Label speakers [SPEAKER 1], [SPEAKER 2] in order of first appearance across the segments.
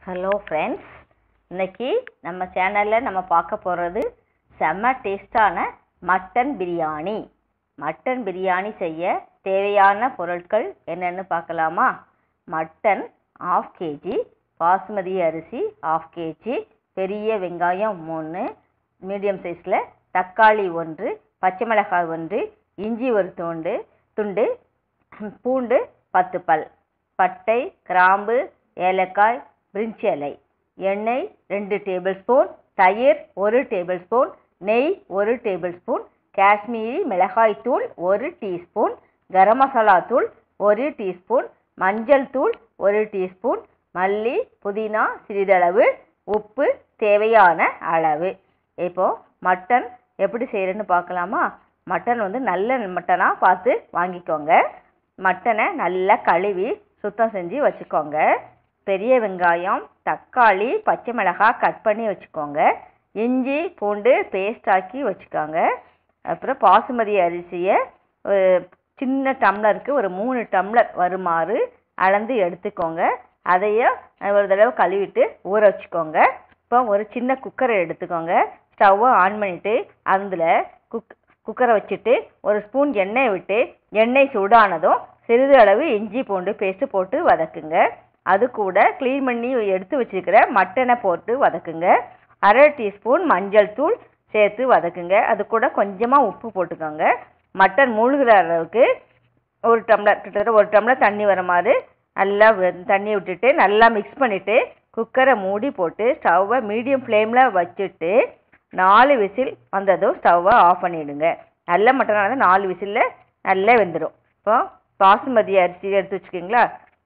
[SPEAKER 1] hello friends இன்னைக்கு நம்ம சேனலில் நம்ம பார்க்க போகிறது செம்ம டேஸ்டான மட்டன் பிரியாணி மட்டன் பிரியாணி செய்ய தேவையான பொருட்கள் என்னென்னு பார்க்கலாமா மட்டன் ஆஃப் கேஜி பாசுமதி அரிசி ஆஃப் கேஜி பெரிய வெங்காயம் மூணு மீடியம் சைஸில் தக்காளி ஒன்று பச்சை மிளகாய் ஒன்று இஞ்சி ஒரு துண்டு துண்டு பூண்டு பத்து பல் பட்டை கிராம்பு ஏலக்காய் பிரிஞ்சி இலை எண்ணெய் ரெண்டு டேபிள் ஸ்பூன் தயிர் ஒரு டேபிள் ஸ்பூன் நெய் ஒரு டேபிள் ஸ்பூன் காஷ்மீரி மிளகாய் தூள் ஒரு டீஸ்பூன் கரம் மசாலா தூள் ஒரு டீஸ்பூன் மஞ்சள் தூள் ஒரு டீஸ்பூன் மல்லி புதினா சிறிதளவு உப்பு தேவையான அளவு இப்போ மட்டன் எப்படி செய்யறதுன்னு பார்க்கலாமா மட்டன் வந்து நல்ல மட்டனாக பார்த்து வாங்கிக்கோங்க மட்டனை நல்லா கழுவி சுத்தம் செஞ்சு வச்சுக்கோங்க பெரிய வெங்காயம் தக்காளி பச்சை மிளகாய் கட் பண்ணி வச்சுக்கோங்க இஞ்சி பூண்டு பேஸ்ட் ஆக்கி வச்சுக்கோங்க அப்புறம் பாசுமதி அரிசியை ஒரு சின்ன டம்ளருக்கு ஒரு மூணு டம்ளர் வருமாறு அளந்து எடுத்துக்கோங்க அதையும் ஒரு தடவை கழுவிட்டு ஊற வச்சுக்கோங்க இப்போ ஒரு சின்ன குக்கரை எடுத்துக்கோங்க ஸ்டவ்வை ஆன் பண்ணிவிட்டு அதில் குக் குக்கரை வச்சுட்டு ஒரு ஸ்பூன் எண்ணெய் விட்டு எண்ணெய் சூடானதும் சிறிது அளவு இஞ்சி பூண்டு பேஸ்ட்டு போட்டு வதக்குங்க அது கூட க்ளீன் பண்ணி எடுத்து வச்சுருக்கிற மட்டனை போட்டு வதக்குங்க அரை டீஸ்பூன் மஞ்சள் தூள் சேர்த்து வதக்குங்க அது கூட கொஞ்சமாக உப்பு போட்டுக்கோங்க மட்டன் மூழ்கிற அளவுக்கு ஒரு டம்ளர் கிட்டத்தட்ட ஒரு டம்ளர் தண்ணி வர மாதிரி நல்லா தண்ணி விட்டுட்டு நல்லா மிக்ஸ் பண்ணிவிட்டு குக்கரை மூடி போட்டு ஸ்டவ்வை மீடியம் ஃப்ளேமில் வச்சுட்டு நாலு விசில் வந்ததும் ஸ்டவ்வை ஆஃப் பண்ணிவிடுங்க நல்ல மட்டனாக இருந்தால் நாலு விசிலில் நல்லா வெந்துடும் இப்போ பாசுமதி அரிசி எடுத்து வச்சுக்கிங்களா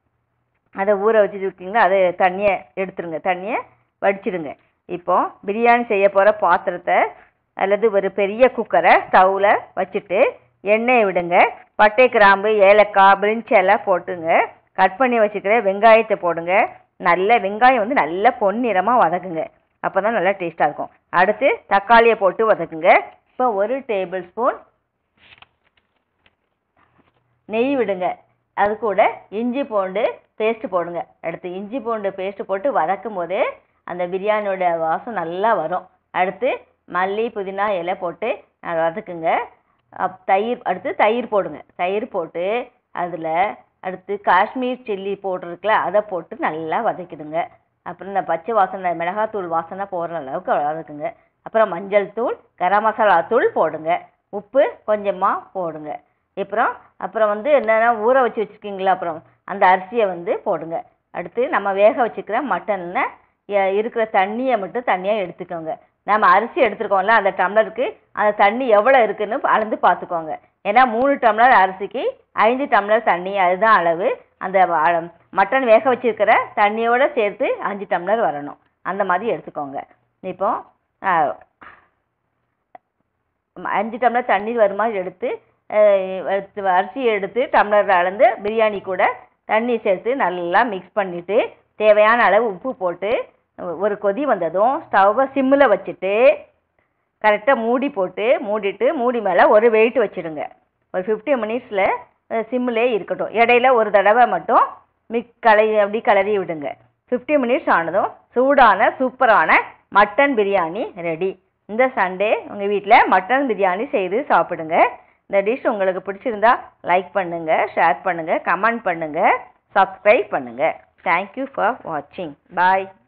[SPEAKER 1] அதை ஊற வச்சு வச்சுக்கிங்களா அதை தண்ணியை எடுத்துருங்க தண்ணியை வடிச்சிடுங்க இப்போ பிரியாணி செய்ய போகிற பாத்திரத்தை அல்லது ஒரு பெரிய குக்கரை ஸ்டவ்வில் வச்சுட்டு எண்ணெயை விடுங்க பட்டை கிராம்பு ஏலக்காய் பிரிஞ்சி எல்லாம் போட்டுங்க கட் பண்ணி வச்சுக்கிற வெங்காயத்தை போடுங்க நல்ல வெங்காயம் வந்து நல்ல பொன்னிறமாக வதக்குங்க அப்போ தான் நல்லா டேஸ்ட்டாக இருக்கும் அடுத்து தக்காளியை போட்டு வதக்குங்க இப்போ ஒரு டேபிள் ஸ்பூன் நெய் விடுங்க அது கூட இஞ்சி பூண்டு பேஸ்ட்டு போடுங்க அடுத்து இஞ்சி பூண்டு பேஸ்ட்டு போட்டு வதக்கும் போதே அந்த பிரியாணியோட வாசம் நல்லா வரும் அடுத்து மல்லி புதினா இலை போட்டு வதக்குங்க தயிர் அடுத்து தயிர் போடுங்க தயிர் போட்டு அதில் அடுத்து காஷ்மீர் சில்லி போட்டிருக்குல அதை போட்டு நல்லா வதக்கிடுங்க அப்புறம் இந்த பச்சை வாசனை மிளகாத்தூள் வாசனை போடுற அளவுக்கு வதக்குங்க அப்புறம் மஞ்சள் தூள் கரம் மசாலா தூள் போடுங்க உப்பு கொஞ்சமாக போடுங்க அப்புறம் அப்புறம் வந்து என்னென்னா ஊற வச்சு வச்சுருக்கீங்களா அப்புறம் அந்த அரிசியை வந்து போடுங்க அடுத்து நம்ம வேக வச்சுக்கிற மட்டனில் இருக்கிற தண்ணியை மட்டும் தண்ணியாக எடுத்துக்கோங்க நம்ம அரிசி எடுத்துருக்கோம்ல அந்த டம்ளருக்கு அந்த தண்ணி எவ்வளோ இருக்குன்னு அளந்து பார்த்துக்கோங்க ஏன்னா மூணு டம்ளர் அரிசிக்கு ஐந்து டம்ளர் தண்ணி அதுதான் அளவு அந்த மட்டன் வேக வச்சுருக்கிற தண்ணியோடு சேர்த்து அஞ்சு டம்ளர் வரணும் அந்த மாதிரி எடுத்துக்கோங்க இப்போ அஞ்சு டம்ளர் தண்ணி வரும் மாதிரி எடுத்து அரிசி எடுத்து டம்ளர் அளந்து பிரியாணி கூட தண்ணி சேர்த்து நல்லா மிக்ஸ் பண்ணிவிட்டு தேவையான அளவு உப்பு போட்டு ஒரு கொதி வந்ததும் ஸ்டவ்வை சிம்மில் வச்சுட்டு கரெக்டாக மூடி போட்டு மூடிட்டு மூடி மேலே ஒரு வெயிட் வச்சுடுங்க ஒரு ஃபிஃப்டி மினிட்ஸில் சிம்மிலே இருக்கட்டும் இடையில ஒரு தடவை மட்டும் மிக் கலை அப்படி கிளறி விடுங்க ஃபிஃப்டி மினிட்ஸ் ஆனதும் சூடான சூப்பரான மட்டன் பிரியாணி ரெடி இந்த சண்டே உங்கள் வீட்டில் மட்டன் பிரியாணி செய்து சாப்பிடுங்க இந்த டிஷ் உங்களுக்கு பிடிச்சிருந்தா லைக் பண்ணுங்கள் ஷேர் பண்ணுங்கள் கமெண்ட் பண்ணுங்கள் சப்ஸ்கிரைப் பண்ணுங்கள் தேங்க்யூ ஃபார் வாட்சிங் பாய்